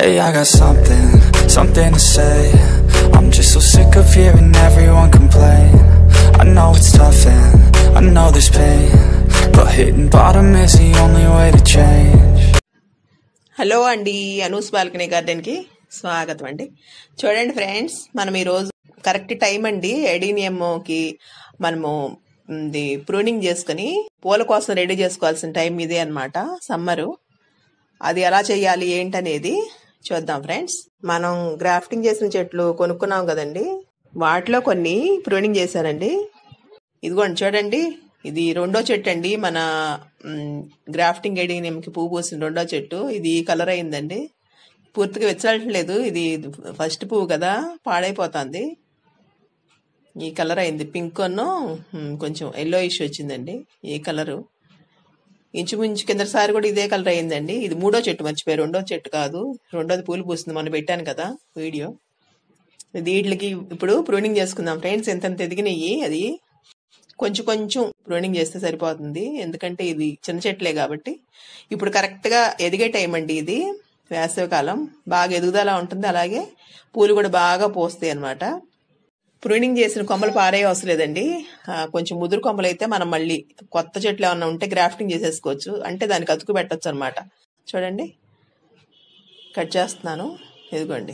Hey, I got something, something to say I'm just so sick of hearing everyone complain I know it's tough and I know there's pain But hitting bottom is the only way to change hello అండి Anu's balcony గార్డెన్కి స్వాగతం అండి చూడండి friends మనం ఈరోజు correct time అండి ఎడీనియమ్కి మనము ఇది pruning చేసుకుని పూల కోసం రెడీ చేసుకోవాల్సిన టైం ఇదే అనమాట సమ్మరు అది ఎలా చేయాలి ఏంటనేది చూద్దాం ఫ్రెండ్స్ మనం గ్రాఫ్టింగ్ చేసిన చెట్లు కొనుక్కున్నాం కదండి వాటిలో కొన్ని ప్రూనింగ్ చేశానండి ఇదిగోండి చూడండి ఇది రెండో చెట్టు అండి మన మ్, గ్రాఫ్టింగ్ ఎడీనియంకి పువ్వు పూసిన రెండో చెట్టు ఇది ఈ కలర్ అయిందండి పూర్తిగా వెచ్చలట్లేదు ఇది ఫస్ట్ పువ్వు కదా పాడైపోతుంది ఈ కలర్ అయింది పింక్ అను కొంచెం ఎల్లో ఇష్యూ వచ్చిందండి ఈ కలరు ఇంచుమించు కిందసారి కూడా ఇదే కలర్ అయిందండి ఇది మూడో చెట్టు మర్చిపోయి రెండో చెట్టు కాదు రెండోది పూలు పూస్తుంది మొన్న పెట్టాను కదా వీడియో వీటికి ఇప్పుడు ప్రూనింగ్ చేసుకుందాం ఫ్రెండ్స్ ఎంతెంత ఎదిగినాయి అది కొంచెం కొంచెం ప్రూనింగ్ చేస్తే సరిపోతుంది ఎందుకంటే ఇది చిన్న చెట్లే కాబట్టి ఇప్పుడు కరెక్ట్గా ఎదిగే టైం అండి ఇది వేసవికాలం బాగా ఎదుగుదల ఉంటుంది అలాగే పూలు కూడా బాగా పోస్తాయి అన్నమాట ప్రూనింగ్ చేసిన కొమ్మలు పారే అవసరం లేదండి ఆ, కొంచెం ముదురు కొమ్మలు అయితే మనం మళ్ళీ కొత్త చెట్లు ఏమన్నా ఉంటే గ్రాఫ్టింగ్ చేసేసుకోవచ్చు అంటే దానికి అతుకు పెట్టచ్చు అనమాట చూడండి కట్ చేస్తున్నాను ఇదిగోండి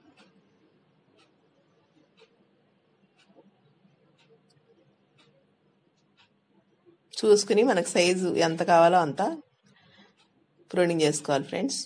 చూసుకుని మనకు సైజు ఎంత కావాలో అంత ప్రూనింగ్ చేసుకోవాలి ఫ్రెండ్స్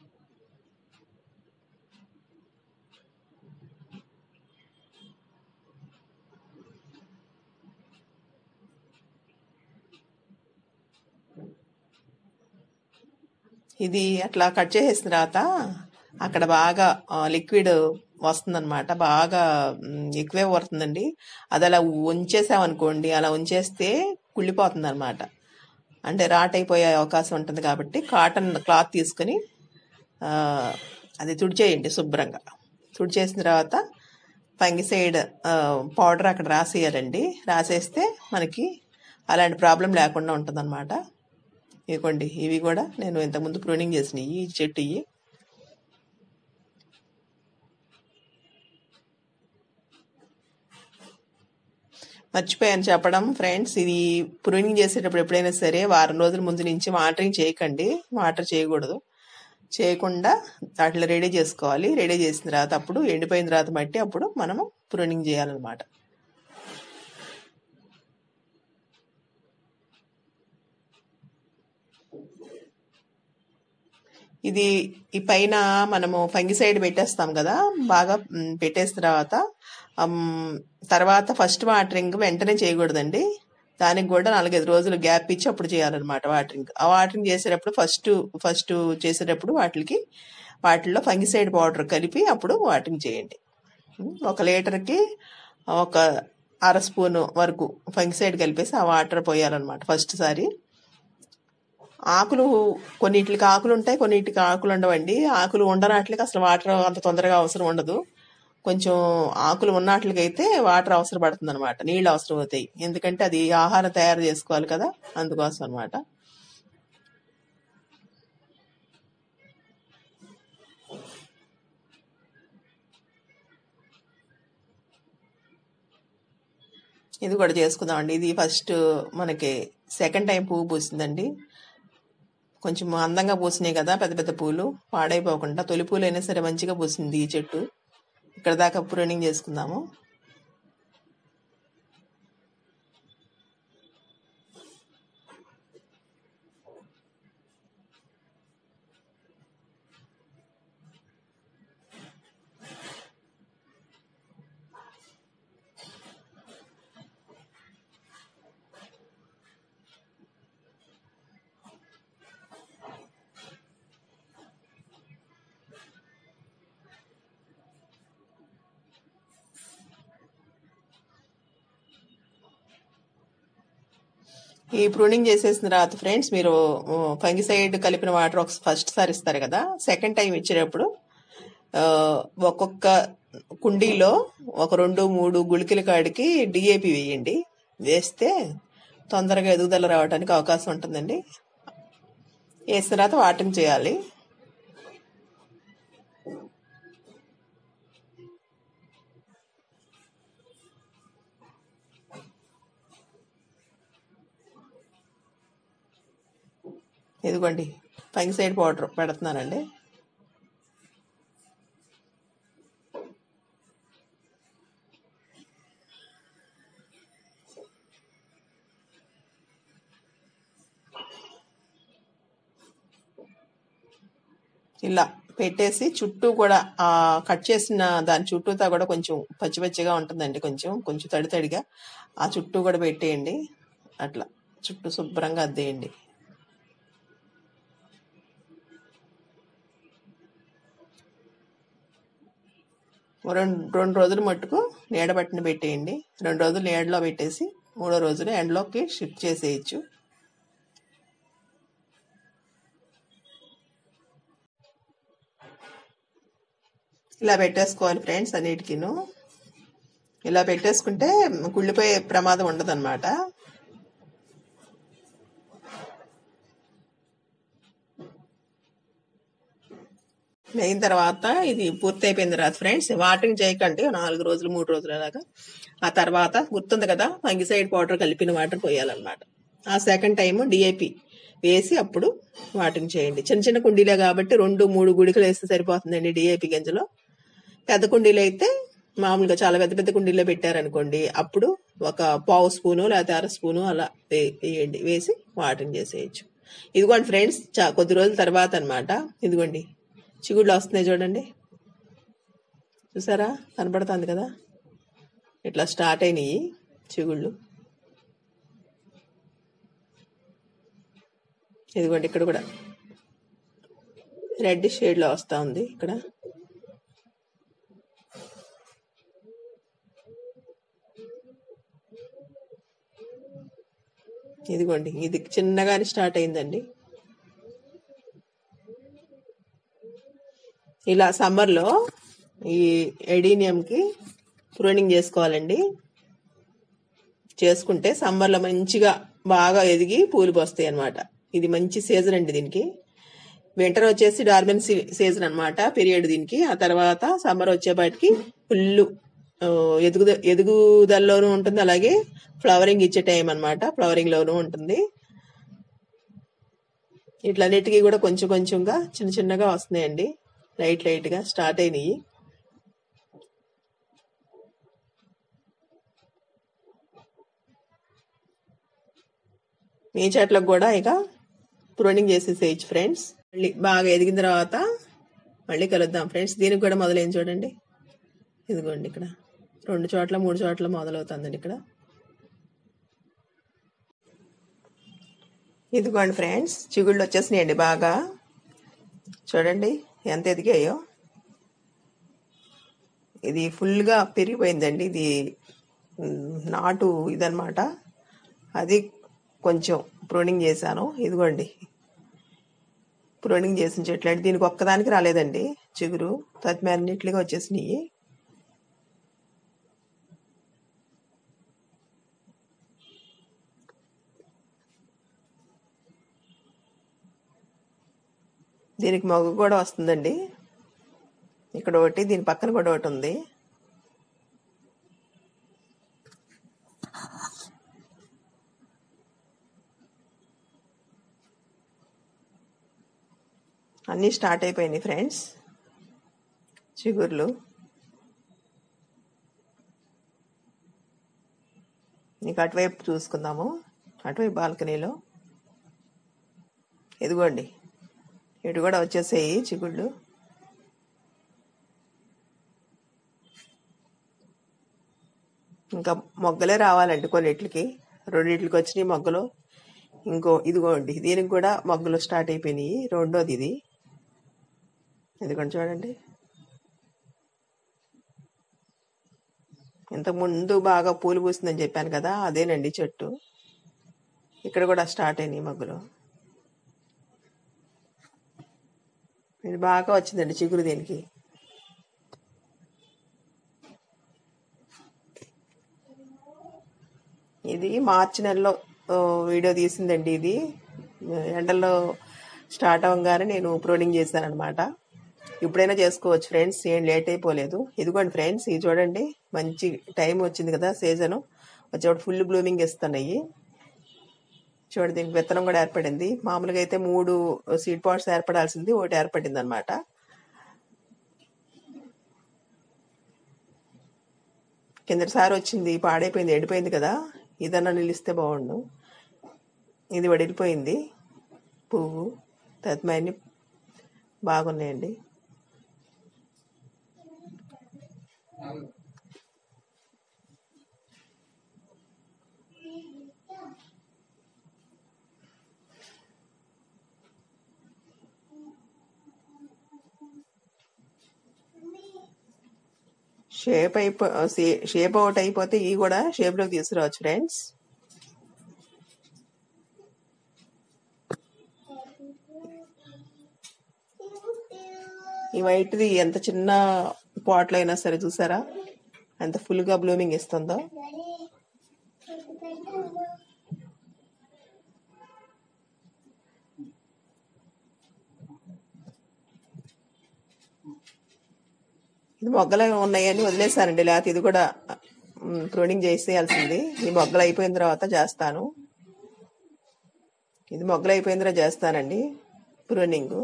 ఇది అట్లా కట్ చేసేసిన తర్వాత అక్కడ బాగా లిక్విడ్ వస్తుందన్నమాట బాగా మ్, ఎక్కువే పడుతుందండి అది అలా ఉంచేసామనుకోండి అలా ఉంచేస్తే కుళ్ళిపోతుంది అనమాట అంటే రాట్ అయిపోయే అవకాశం ఉంటుంది కాబట్టి కాటన్ క్లాత్ తీసుకుని ఆ, అది తుడిచేయండి శుభ్రంగా తుడిచేసిన తర్వాత ఫంగిసైడ్ పౌడర్ అక్కడ రాసేయాలండి రాసేస్తే మనకి అలాంటి ప్రాబ్లం లేకుండా ఉంటుందన్నమాట ఇదిగోండి ఇవి కూడా నేను ఇంతకుముందు ప్రూనింగ్ చేసినవి ఈ చెట్టు ఇవి మర్చిపోయాను చెప్పడం ఫ్రెండ్స్ ఇది ప్రూనింగ్ చేసేటప్పుడు ఎప్పుడైనా సరే వారం రోజుల ముందు నుంచి వాటరింగ్ చేయకండి వాటర్ చేయకూడదు చేయకుండా వాటిలో రెడీ చేసుకోవాలి రెడీ చేసిన తర్వాత అప్పుడు ఎండిపోయిన తర్వాత మట్టి అప్పుడు మనము ప్రూనింగ్ చేయాలన్నమాట ఇది ఈ పైన మనము ఫంగిసైడ్ పెట్టేస్తాం కదా బాగా మ్, పెట్టేసిన తర్వాత అమ్, తర్వాత ఫస్ట్ వాటరింగ్ వెంటనే చేయకూడదండి దానికి కూడా నాలుగైదు రోజులు గ్యాప్ ఇచ్చి అప్పుడు చేయాలన్నమాట వాటరింగ్ ఆ వాటరింగ్ చేసేటప్పుడు ఫస్ట్ ఫస్ట్ చేసేటప్పుడు వాటికి వాటిల్లో ఫంగిసైడ్ పౌడర్ కలిపి అప్పుడు వాటరింగ్ చేయండి ఉమ్, ఒక లీటర్కి ఒక అర స్పూన్ వరకు ఫంగిసైడ్ కలిపేసి ఆ వాటర్ పోయాలన్నమాట ఫస్ట్ సారి ఆకులు కొన్నిటికి ఆకులు ఉంటాయి కొన్నిటికి ఆకులు ఉండవండి ఆకులు ఉండనాట్లకి అసలు వాటర్ అంత తొందరగా అవసరం ఉండదు కొంచెం ఆకులు ఉన్నట్లకైతే వాటర్ అవసరం పడుతుంది అనమాట నీళ్ళు అవసరం అవుతాయి ఎందుకంటే అది ఆహారం తయారు చేసుకోవాలి కదా అందుకోసం అనమాట ఇది కూడా చేసుకుందామండి ఇది ఫస్ట్ మనకి సెకండ్ టైం పువ్వు పూసిందండి కొంచెం అందంగా పూసినాయి కదా పెద్ద పెద్ద పూలు పాడైపోకుండా తొలి పూలు అయినా సరే మంచిగా పూసింది ఈ చెట్టు ఇక్కడ దాకా ప్రూనింగ్ చేసుకుందాము ఈ ప్రూనింగ్ చేసేసిన తర్వాత ఫ్రెండ్స్ మీరు ఫంగిసైడ్ కలిపిన వాటర్ ఒక ఫస్ట్ సారి ఇస్తారు కదా సెకండ్ టైం ఇచ్చేటప్పుడు ఆ, ఒక్కొక్క కుండీలో ఒక రెండు మూడు గుళికల కాడికి డిఏపి వేయండి వేస్తే తొందరగా ఎదుగుదల రావడానికి అవకాశం ఉంటుందండి వేసిన తర్వాత వాటరింగ్ చేయాలి ఇదిగోండి పంగి సైడ్ పౌడర్ పెడుతున్నానండి ఇలా పెట్టేసి చుట్టూ కూడా ఆ కట్ చేసిన దాని చుట్టూతా కూడా కొంచెం పచ్చి పచ్చిగా ఉంటుందండి కొంచెం కొంచెం తడి తడిగా ఆ చుట్టూ కూడా పెట్టేయండి అట్లా చుట్టూ శుభ్రంగా అద్దేయండి రెండు రెండు రోజులు మట్టుకు నీడ పట్టిన పెట్టేయండి రెండు రోజులు నీడలో పెట్టేసి మూడో రోజులు ఎండలోకి షిఫ్ట్ చేసేయచ్చు ఇలా పెట్టేసుకోవాలి ఫ్రెండ్స్ అన్నిటికీను ఇలా పెట్టేసుకుంటే కుళ్ళిపోయే ప్రమాదం ఉండదన్నమాట అయిన తర్వాత ఇది పూర్తి అయిపోయిన తర్వాత ఫ్రెండ్స్ వాటరింగ్ చేయకండి నాలుగు రోజులు మూడు రోజులు అలాగా ఆ తర్వాత గుర్తుంది కదా సైడ్ పౌడర్ కలిపిన వాటర్ పోయాలన్నమాట ఆ సెకండ్ టైం డిఐపి వేసి అప్పుడు వాటింగ్ చేయండి చిన్న చిన్న కుండీలే కాబట్టి రెండు మూడు గుడికలు వేస్తే సరిపోతుందండి డిఐపి గింజలో పెద్ద కుండీలు అయితే మామూలుగా చాలా పెద్ద పెద్ద కుండీలో పెట్టారనుకోండి అప్పుడు ఒక పావు స్పూను లేకపోతే అర స్పూను అలా వే- వేయండి వేసి వాటరింగ్ చేసేయచ్చు ఇదిగోండి ఫ్రెండ్స్ చా కొద్ది రోజుల తర్వాత అన్నమాట ఇదిగోండి చిగుళ్ళు వస్తున్నాయి చూడండి చూసారా కనపడుతుంది కదా ఇట్లా స్టార్ట్ అయినాయి చిగుళ్ళు ఇదిగోండి ఇక్కడ కూడా రెడ్ షేడ్లో వస్తూ ఉంది ఇక్కడ ఇదిగోండి ఇది చిన్నగానే స్టార్ట్ అయిందండి ఇలా సమ్మర్లో ఈ ఎడీనియంకి ప్రూనింగ్ చేసుకోవాలండి చేసుకుంటే సమ్మర్లో మంచిగా బాగా ఎదిగి పూలు పోస్తాయి అన్నమాట ఇది మంచి సీజన్ అండి దీనికి వింటర్ వచ్చేసి డార్మెన్ సీజన్ అన్నమాట పీరియడ్ దీనికి ఆ తర్వాత సమ్మర్ వచ్చేపాటికి ఫుల్ ఎదుగు ఎదుగుదలలోనూ ఉంటుంది అలాగే ఫ్లవరింగ్ ఇచ్చే టైం అనమాట ఫ్లవరింగ్ లోనూ ఉంటుంది ఇట్లన్నిటికీ కూడా కొంచెం కొంచెంగా చిన్న చిన్నగా వస్తున్నాయండి లైట్ లైట్ గా స్టార్ట్ అయినాయి మీ చెట్లకు కూడా ఇక ప్రూనింగ్ చేసేసేయచ్చు ఫ్రెండ్స్ మళ్ళీ బాగా ఎదిగిన తర్వాత మళ్ళీ కలుద్దాం ఫ్రెండ్స్ దీనికి కూడా మొదలైంది చూడండి ఇదిగోండి ఇక్కడ రెండు చోట్ల మూడు చోట్ల మొదలవుతుందండి ఇక్కడ ఇదిగోండి ఫ్రెండ్స్ చిగుళ్ళు వచ్చేసినాయండి బాగా చూడండి ఎంత ఎదిగాయో ఇది ఫుల్గా పెరిగిపోయిందండి ఇది మ్, నాటు ఇదనమాట అది కొంచెం ప్రూనింగ్ చేశాను ఇదిగోండి ప్రూనింగ్ చేసిన చెట్లు అంటే దీనికి ఒక్కదానికి రాలేదండి చిగురు తత్మి అన్నిట్లుగా వచ్చేసినాయి దీనికి మొగ్గ కూడా వస్తుందండి ఇక్కడ ఒకటి దీని పక్కన కూడా ఒకటి ఉంది అన్నీ స్టార్ట్ అయిపోయినాయి ఫ్రెండ్స్ చిగుర్లు నీకు అటువైపు చూసుకుందాము అటువైపు బాల్కనీలో ఇదిగోండి ఇటు కూడా వచ్చేసాయి చిగుళ్ళు ఇంకా మొగ్గలే రావాలండి కొన్నిట్లకి రెండిట్లకి వచ్చినాయి మొగ్గలు ఇంకో ఇదిగోండి దీనికి కూడా మొగ్గలు స్టార్ట్ అయిపోయినాయి రెండోది ఇది ఇదిగోండి చూడండి ఇంతకు ముందు బాగా పూలు పూసిందని చెప్పాను కదా అదేనండి చెట్టు ఇక్కడ కూడా స్టార్ట్ అయినాయి మొగ్గలు ఇది బాగా వచ్చిందండి చిగురు దీనికి ఇది మార్చి నెలలో ఆ, వీడియో తీసిందండి ఇది ఎండల్లో స్టార్ట్ అవ్వగానే నేను ప్రూనింగ్ చేశాను అనమాట ఇప్పుడైనా చేసుకోవచ్చు ఫ్రెండ్స్ ఏం లేట్ అయిపోలేదు ఇదిగోండి ఫ్రెండ్స్ ఇది చూడండి మంచి టైం వచ్చింది కదా సీజను వచ్చేప్పుడు ఫుల్ బ్లూమింగ్ ఇస్తున్నాయి చూడండి దీనికి విత్తనం కూడా ఏర్పడింది మామూలుగా అయితే మూడు సీడ్ పాట్స్ ఏర్పడాల్సింది ఒకటి ఏర్పడింది అనమాట కిందటిసారి వచ్చింది పాడైపోయింది ఎండిపోయింది కదా ఇదన్నా నిలిస్తే బాగుండు ఇది వడిలిపోయింది పువ్వు తత్మయన్ని బాగున్నాయండి షేప్ అయిపో షేప్ అవుట్ అయిపోతే ఇవి కూడా షేప్ లోకి తీసుకురావచ్చు ఫ్రెండ్స్ ఈ వైట్ది ఎంత చిన్న పాట్లో అయినా సరే చూసారా ఎంత ఫుల్ గా బ్లూమింగ్ ఇస్తుందో ఇది మొగ్గలు ఉన్నాయని వదిలేసానండి లేకపోతే ఇది కూడా ప్రూనింగ్ చేసేయాల్సింది ఈ మొగ్గలు అయిపోయిన తర్వాత చేస్తాను ఇది మొగ్గలు అయిపోయిన తర్వాత చేస్తానండి ప్రూనింగ్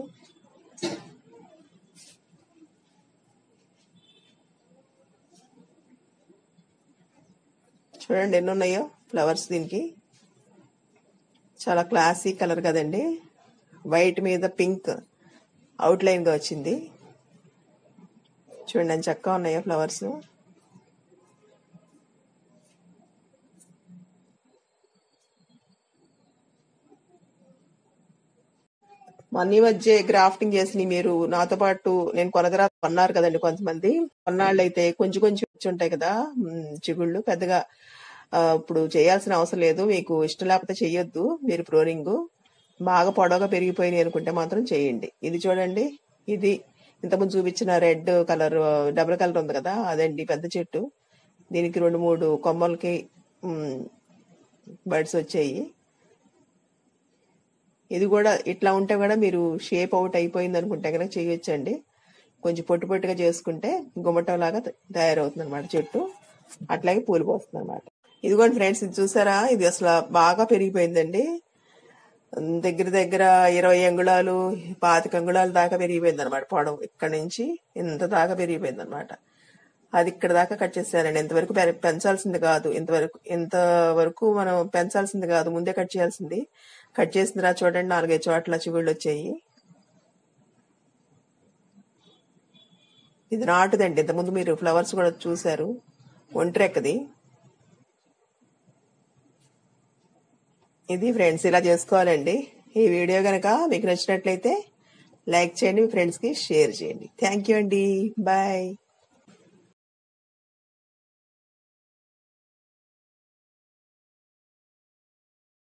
చూడండి ఎన్ని ఉన్నాయో ఫ్లవర్స్ దీనికి చాలా క్లాసీ కలర్ కదండి వైట్ మీద పింక్ అవుట్ లైన్ గా వచ్చింది చూడండి అని చక్కగా ఉన్నాయో ఫ్లవర్స్ మనీ మధ్య గ్రాఫ్టింగ్ చేసి మీరు నాతో పాటు నేను కొన్న తర్వాత కొన్నారు కదండి కొంతమంది కొన్నాళ్ళు అయితే కొంచెం కొంచెం వచ్చి ఉంటాయి కదా మ్, చిగుళ్ళు పెద్దగా ఆ, ఇప్పుడు చేయాల్సిన అవసరం లేదు మీకు ఇష్టం లేకపోతే చెయ్యొద్దు మీరు ప్రోరింగ్ బాగా పొడవుగా పెరిగిపోయినాయి అనుకుంటే మాత్రం చేయండి ఇది చూడండి ఇది ఇంతకుముందు చూపించిన రెడ్ కలర్ డబుల్ కలర్ ఉంది కదా అదండి పెద్ద చెట్టు దీనికి రెండు మూడు కొమ్మలకి బర్డ్స్ వచ్చాయి ఇది కూడా ఇట్లా ఉంటే కూడా మీరు షేప్ అవుట్ అయిపోయింది అనుకుంటే కనుక చేయొచ్చండి కొంచెం పొట్టు పొట్టుగా చేసుకుంటే గుమ్మటం లాగా తయారవుతుంది అనమాట చెట్టు అట్లాగే పూలు పోస్తుంది అనమాట ఇదిగోండి ఫ్రెండ్స్ ఇది చూసారా ఇది అసలు బాగా పెరిగిపోయిందండి దగ్గర దగ్గర ఇరవై అంగుళాలు పాతిక అంగుళాలు దాకా పెరిగిపోయింది అనమాట పొడవు ఇక్కడ నుంచి ఇంత దాకా పెరిగిపోయింది అనమాట అది ఇక్కడ దాకా కట్ చేశానండి ఇంతవరకు పెర- పెంచాల్సింది కాదు ఇంతవరకు ఇంతవరకు మనం పెంచాల్సింది కాదు ముందే కట్ చేయాల్సింది కట్ చేసిన తర్వాత చూడండి నాలుగైదు చోట్ల చిగుళ్ళు వచ్చాయి ఇది నాటుదండి ఇంతకుముందు మీరు ఫ్లవర్స్ కూడా చూశారు ఒంట్రెక్కది ఇది ఫ్రెండ్స్ ఇలా చేసుకోవాలండి ఈ వీడియో కనుక మీకు నచ్చినట్లయితే లైక్ చేయండి మీ ఫ్రెండ్స్కి షేర్ చేయండి థ్యాంక్ యూ అండి బాయ్